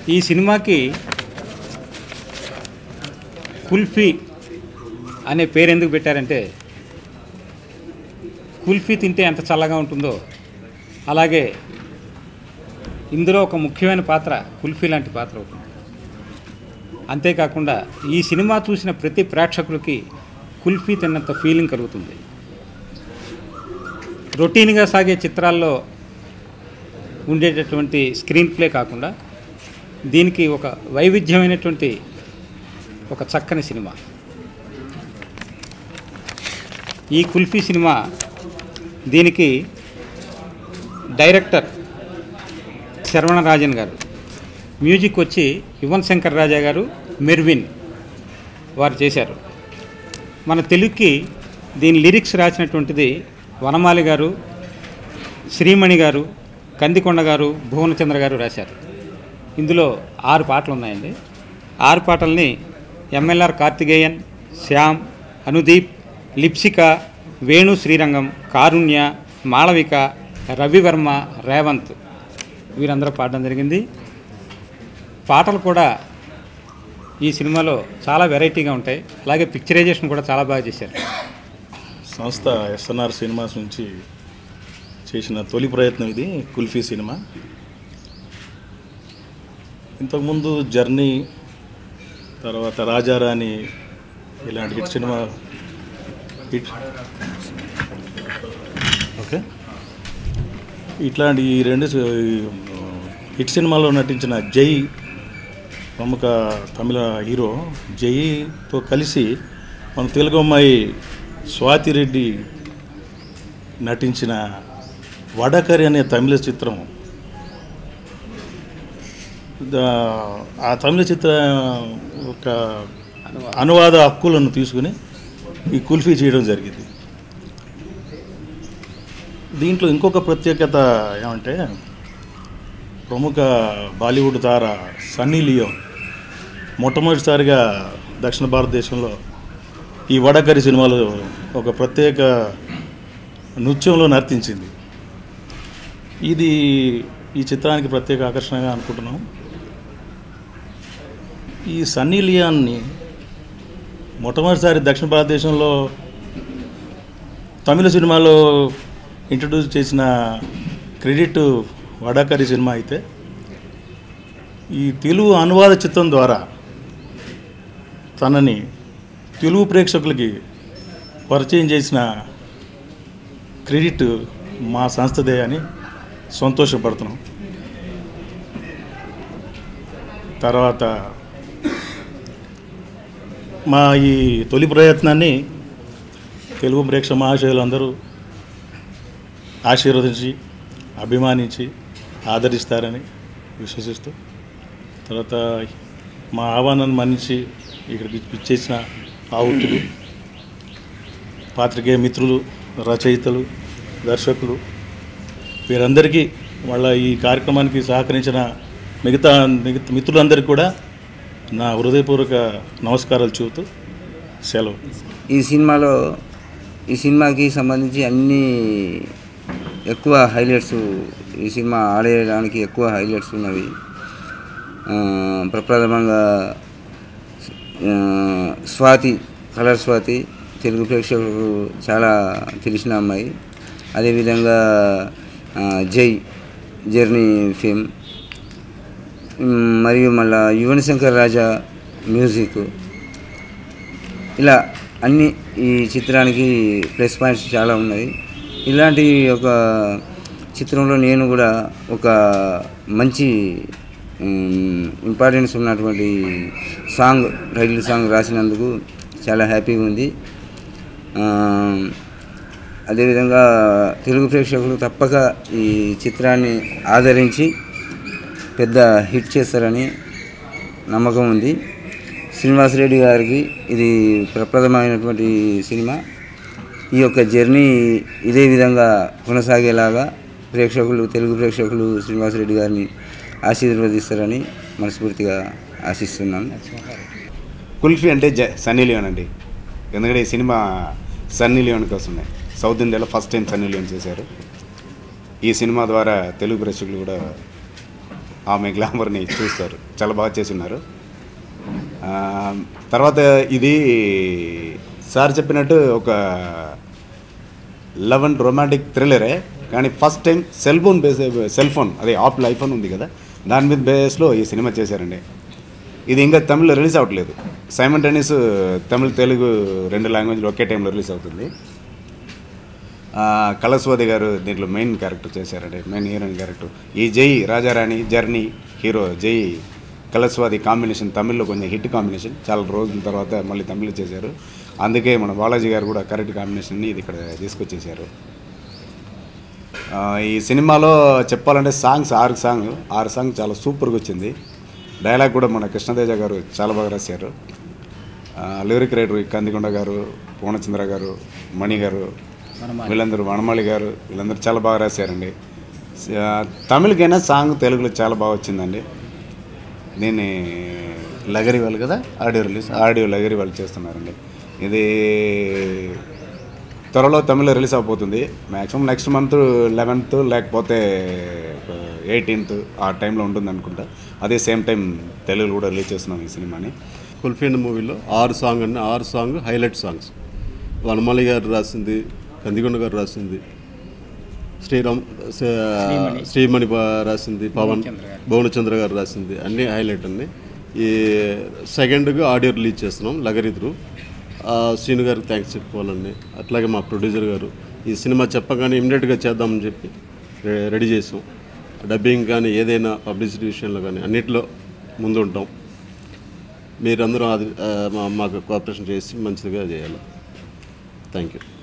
ఈ సినిమాకి కుల్ఫీ అనే పేరు ఎందుకు పెట్టారంటే కుల్ఫీ తింటే ఎంత చల్లగా ఉంటుందో అలాగే ఇందులో ఒక ముఖ్యమైన పాత్ర కుల్ఫీ లాంటి పాత్ర అవుతుంది అంతేకాకుండా ఈ సినిమా చూసిన ప్రతి ప్రేక్షకులకి కుల్ఫీ తిన్నంత ఫీలింగ్ కలుగుతుంది రొటీన్గా సాగే చిత్రాల్లో ఉండేటటువంటి స్క్రీన్ ప్లే కాకుండా దీనికి ఒక వైవిధ్యమైనటువంటి ఒక చక్కని సినిమా ఈ కుల్ఫీ సినిమా దీనికి డైరెక్టర్ శరవణరాజన్ గారు మ్యూజిక్ వచ్చి యువన్ శంకర్ రాజా గారు మెర్విన్ వారు చేశారు మన తెలుగుకి దీని లిరిక్స్ రాసినటువంటిది వనమాలి గారు శ్రీమణి గారు కందికొండ గారు భువనచంద్ర గారు రాశారు ఇందులో ఆరు పాటలు ఉన్నాయండి ఆరు పాటల్ని ఎంఎల్ఆర్ కార్తికేయన్ శ్యామ్ అనుదీప్ లిప్సిక వేణు శ్రీరంగం కారుణ్య మాళవిక రవివర్మ రేవంత్ వీరందరూ పాడడం జరిగింది పాటలు కూడా ఈ సినిమాలో చాలా వెరైటీగా ఉంటాయి అలాగే పిక్చరైజేషన్ కూడా చాలా బాగా చేశారు సంస్థ ఎస్ఎన్ఆర్ సినిమాస్ నుంచి చేసిన తొలి ప్రయత్నం ఇది కుల్ఫీ సినిమా ఇంతకుముందు జర్నీ తర్వాత రాజారాణి ఇలాంటి హిట్ సినిమా హిట్ ఓకే ఇట్లాంటి ఈ రెండు సి- హిట్ సినిమాలో నటించిన జై ప్రముఖ తమిళ హీరో జైతో కలిసి మన తెలుగు అమ్మాయి స్వాతి రెడ్డి నటించిన వడకరి అనే తమిళ చిత్రం దా- ఆ తమిళ చిత్ర ఒక అనువాద హక్కులను తీసుకుని ఈ కుల్ఫీ చేయడం జరిగింది దీంట్లో ఇంకొక ప్రత్యేకత ఏమంటే ప్రముఖ బాలీవుడ్ తార సన్నీ లియోన్ మొట్టమొదటిసారిగా దక్షిణ భారతదేశంలో ఈ వడకరి సినిమాలో ఒక ప్రత్యేక నృత్యంలో నర్తించింది ఇది ఈ చిత్రానికి ప్రత్యేక ఆకర్షణగా అనుకుంటున్నాం ఈ సన్నీ లియాన్ని మొట్టమొదటిసారి దక్షిణ భారతదేశంలో తమిళ సినిమాలో ఇంట్రడ్యూస్ చేసిన క్రెడిట్ వడాకరి సినిమా అయితే ఈ తెలుగు అనువాద చిత్రం ద్వారా తనని తెలుగు ప్రేక్షకులకి పరిచయం చేసిన క్రెడిట్ మా సంస్థదే అని సంతోషపడుతున్నాం తర్వాత మా ఈ తొలి ప్రయత్నాన్ని తెలుగు ప్రేక్షక మహాశయులు అందరూ ఆశీర్వదించి అభిమానించి ఆదరిస్తారని విశ్వసిస్తూ తర్వాత మా ఆహ్వానాన్ని మన్నించి ఇక్కడికి ఇచ్చేసిన ఆహుతులు పాత్రికేయ మిత్రులు రచయితలు దర్శకులు వీరందరికీ వాళ్ళ ఈ కార్యక్రమానికి సహకరించిన మిగతా మిగతా మిత్రులందరికీ కూడా నా హృదయపూర్వక నమస్కారాలు చెబుతూ సెలవు ఈ సినిమాలో ఈ సినిమాకి సంబంధించి అన్ని ఎక్కువ హైలైట్స్ ఈ సినిమా ఆడేయడానికి ఎక్కువ హైలైట్స్ ఉన్నవి ఆ, ప్రప్రథమంగా ఆ, స్వాతి కలర్ స్వాతి తెలుగు ప్రేక్షకులకు చాలా తెలిసిన అమ్మాయి అదేవిధంగా ఆ, జై జర్నీ ఫేమ్ మ్, మరియు మళ్ళా యువన్ శంకర్ రాజా మ్యూజిక్ ఇలా అన్ని ఈ చిత్రానికి ప్లస్ పాయింట్స్ చాలా ఉన్నాయి ఇలాంటి ఒక చిత్రంలో నేను కూడా ఒక మంచి ఇంపార్టెన్స్ ఉన్నటువంటి సాంగ్ టైటిల్ సాంగ్ రాసినందుకు చాలా హ్యాపీగా ఉంది ఆ, అదేవిధంగా తెలుగు ప్రేక్షకులు తప్పక ఈ చిత్రాన్ని ఆదరించి పెద్ద హిట్ చేస్తారని నమ్మకం ఉంది శ్రీనివాసరెడ్డి గారికి ఇది ప్రప్రదమైనటువంటి సినిమా ఈ యొక్క జర్నీ ఇదే విధంగా కొనసాగేలాగా ప్రేక్షకులు తెలుగు ప్రేక్షకులు శ్రీనివాసరెడ్డి గారిని ఆశీర్వదిస్తారని మనస్ఫూర్తిగా ఆశిస్తున్నాను కుల్ఫీ అంటే జ సన్నీ లియోన్ అండి ఎందుకంటే ఈ సినిమా సన్నీ లియోన్ కోసమే సౌత్ ఇండియాలో ఫస్ట్ టైం సన్నీ లియోన్ చేశారు ఈ సినిమా ద్వారా తెలుగు ప్రేక్షకులు కూడా ఆమె గ్లామర్ని చూస్తారు చాలా బాగా చేసి ఉన్నారు ఆ, తర్వాత ఇది సార్ చెప్పినట్టు ఒక లవ్ అండ్ రొమాంటిక్ థ్రిల్లరే కానీ first time cell phone base cell phone అదే ఆప్ల్ ఐఫోన్ ఉంది కదా దాని మీద బేస్లో ఈ సినిమా చేశారండి ఇది ఇంకా తమిళ్లో రిలీజ్ అవ్వట్లేదు సైమన్ టెన్నిస్ తమిళ్ తెలుగు రెండు లాంగ్వేజ్లో ఒకే టైంలో రిలీజ్ అవుతుంది ఆ, కళస్వాతి గారు దీంట్లో మెయిన్ క్యారెక్టర్ చేశారండి మెయిన్ హీరోయిన్ క్యారెక్టర్ ఈ జై రాజారాణి జర్నీ హీరో జై కళస్వాతి కాంబినేషన్ తమిళ్లో కొంచెం హిట్ కాంబినేషన్ చాలా రోజుల తర్వాత మళ్ళీ తమిళ్లో చేశారు అందుకే మన బాలాజీ గారు కూడా కరెక్ట్ కాంబినేషన్ని ఇది ఇక్కడ తీసుకొచ్చేసారు ఆ, ఈ సినిమాలో చెప్పాలంటే సాంగ్స్ ఆరు సాంగ్ ఆరు సాంగ్ చాలా సూపర్గా వచ్చింది డైలాగ్ కూడా మన కృష్ణతేజ గారు చాలా బాగా రాశారు లిరిక్ రైటర్ కందికొండ గారు పూర్ణచంద్ర గారు మణి గారు వీళ్ళందరూ వనమాళి గారు వీళ్ళందరూ చాలా బాగా రాశారండి ఆ, తమిళకైనా సాంగ్ తెలుగులో చాలా బాగా వచ్చిందండి దీన్ని లగరి వాళ్ళు కదా ఆడియో రిలీజ్ ఆడియో లగరి వాళ్ళు చేస్తున్నారండి ఇది త్వరలో తమిళ రిలీజ్ అవబోతుంది మ్యాక్సిమం నెక్స్ట్ మంత్ లెవెన్త్ లేకపోతే ఎయిటీన్త్ ఆ టైంలో ఉంటుంది అనుకుంటా అదే సేమ్ టైం తెలుగులో కూడా రిలీజ్ చేస్తున్నాం ఈ సినిమాని కుల్ఫీండ్ మూవీలో ఆరు సాంగ్ అన్న ఆరు సాంగ్ హైలైట్ సాంగ్స్ వనమాలి గారు రాసింది కందికొండ గారు రాసింది శ్రీరామ్ స- శ్రీమణి బా- రాసింది పవన్ భువనచంద్ర గారు రాసింది అన్నీ హైలైట్ అన్ని ఈ సెకండ్గా ఆడియో రిలీజ్ చేస్తున్నాం లగరిద్రు శ్రీను గారికి థ్యాంక్స్ చెప్పుకోవాలండి అట్లాగే మా ప్రొడ్యూసర్ గారు ఈ సినిమా చెప్పగానే ఇమ్మీడియట్గా చేద్దామని చెప్పి రె- రెడీ చేసాం డబ్బింగ్ కానీ ఏదైనా పబ్లిసిటీ విషయంలో కానీ అన్నిట్లో ముందు ఉంటాం మీరందరూ అది ఆ, మా- మాకు కోఆపరేషన్ చేసి మంచిదిగా చేయాలి థ్యాంక్ యూ